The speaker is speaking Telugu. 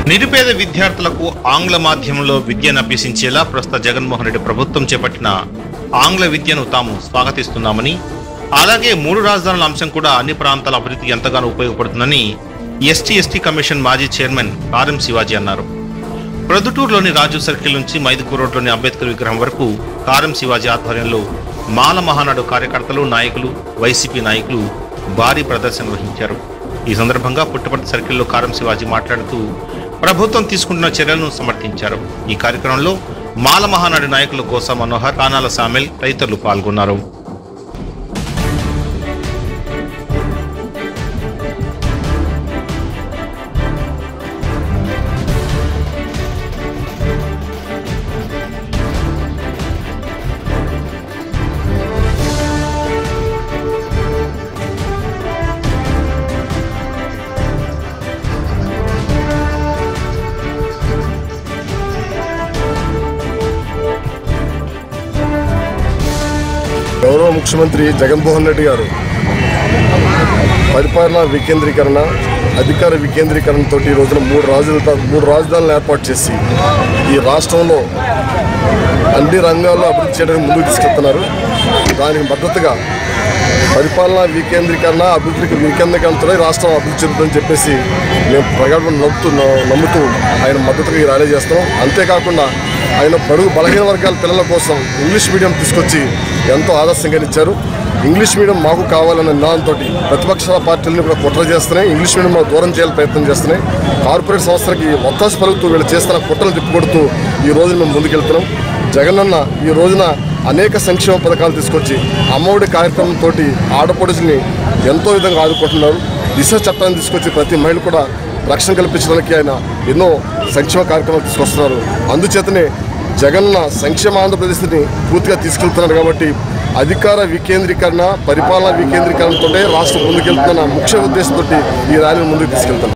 నిరుపేద విద్యార్థులకు ఆంగ్ల మాధ్యమంలో విద్యను అభ్యసించేలా ప్రస్తుత జగన్మోహన్ రెడ్డి ప్రభుత్వం చేపట్టిన ఆంగ్ల విద్యను తాము స్వాగతిస్తున్నామని అలాగే మూడు రాజధానుల అంశం కూడా అన్ని ప్రాంతాల అభివృద్ధికి ఎంతగానో ఉపయోగపడుతుందని ఎస్టీ ఎస్టీ కమిషన్ మాజీ చైర్మన్ కారం శివాజీ అన్నారు ప్రొద్దుటూరులోని రాజు సర్కిల్ నుంచి మైదుకూరు రోడ్లోని అంబేద్కర్ విగ్రహం వరకు కారం శివాజీ ఆధ్వర్యంలో మాల మహానాడు కార్యకర్తలు నాయకులు వైసీపీ నాయకులు భారీ ప్రదర్శన వహించారు ఈ సందర్భంగా పుట్టపర్తి సర్కిల్లో కారం శివాజీ మాట్లాడుతూ ప్రభుత్వం తీసుకుంటున్న చర్యలను సమర్థించారు ఈ కార్యక్రమంలో మాల మహానాడు నాయకులు కోసా మనోహర్ కానాల సామెల్ తదితరులు పాల్గొన్నారు గౌరవ ముఖ్యమంత్రి జగన్మోహన్ రెడ్డి గారు పరిపాలన వికేంద్రీకరణ అధికార వికేంద్రీకరణతో ఈ రోజున మూడు రాజులతో మూడు రాజధానులు ఏర్పాటు చేసి ఈ రాష్ట్రంలో అన్ని రంగాల్లో అభివృద్ధి చేయడానికి ముందుకు తీసుకెళ్తున్నారు దానికి మద్దతుగా పరిపాలన వికేంద్రీకరణ అభివృద్ధికి వికేంద్రీకరణతో రాష్ట్రం అభివృద్ధి చెందుతుందని చెప్పేసి మేము ప్రకటన నమ్ముతూ నమ్ముతూ ఆయన మద్దతుగా ఈ ర్యాలీ చేస్తాం అంతేకాకుండా ఆయన బడుగు బలహీన వర్గాల పిల్లల కోసం ఇంగ్లీష్ మీడియం తీసుకొచ్చి ఎంతో ఆదర్శంగా ఇచ్చారు ఇంగ్లీష్ మీడియం మాకు కావాలన్న నినాదంతో ప్రతిపక్ష పార్టీలను కూడా కుట్ర చేస్తున్నాయి ఇంగ్లీష్ మీడియం మాకు దూరం చేయాలని ప్రయత్నం చేస్తున్నాయి కార్పొరేట్ సంస్థలకి ఒత్తాసు పలుకుతూ వీళ్ళు చేస్తున్న కుట్రలు తిప్పికొడుతూ ఈ రోజు మేము ముందుకెళ్తున్నాం జగనన్న ఈ రోజున అనేక సంక్షేమ పథకాలు తీసుకొచ్చి అమ్మఒడి కార్యక్రమంతో ఆడపడుచుని ఎంతో విధంగా ఆదుకుంటున్నారు దిశ చట్టాన్ని తీసుకొచ్చి ప్రతి మహిళ కూడా రక్షణ కల్పించడానికి ఆయన ఎన్నో సంక్షేమ కార్యక్రమాలు తీసుకొస్తున్నారు అందుచేతనే జగన్న సంక్షేమ ఆంధ్రప్రదేశ్ని పూర్తిగా తీసుకెళ్తున్నారు కాబట్టి అధికార వికేంద్రీకరణ పరిపాలన వికేంద్రీకరణతో రాష్ట్రం ముందుకెళ్తున్న ముఖ్య ఉద్దేశంతో ఈ ర్యాలీని ముందుకు తీసుకెళ్తాం